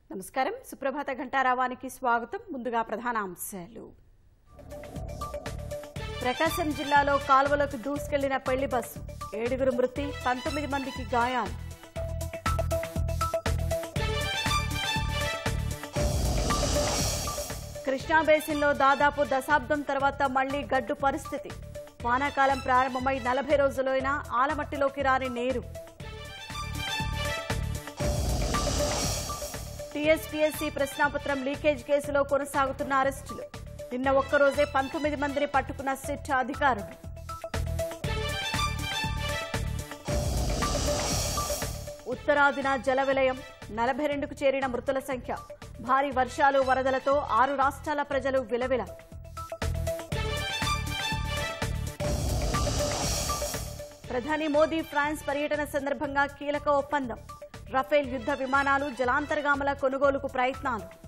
నమస్కారం సుప్రభాత ఘంటారావానికి స్వాగతం ముందుగా ప్రధాన అంశాలు ప్రకాశం జిల్లాలో కాలువలోకి దూసుకెళ్లిన పెళ్లి బస్సు ఏడుగురు మృతి పంతొమ్మిది మందికి గాయాలు కృష్ణా బేసిన్లో దాదాపు దశాబ్దం తర్వాత మళ్లీ గడ్డు పరిస్థితి వానాకాలం ప్రారంభమై నలభై రోజులైనా ఆలమట్టిలోకి రాని నీరు టీఎస్పీఎస్సీ ప్రశ్నాపత్రం లీకేజ్ కేసులో కొనసాగుతున్న అరెస్టులు నిన్న ఒక్కరోజే పంతొమ్మిది మందిని పట్టుకున్న సిట్ అధికారులు ఉత్తరాదిన జల విలయం నలభై రెండుకు చేరిన మృతుల సంఖ్య భారీ వర్షాలు వరదలతో ఆరు రాష్ట్రాల ప్రజలు విలవిల ప్రధాని మోదీ ఫ్రాన్స్ పర్యటన సందర్భంగా కీలక ఒప్పందం రఫేల్ యుద్ధ విమానాలు జలాంతర్గాముల కొనుగోలుకు ప్రయత్నాలు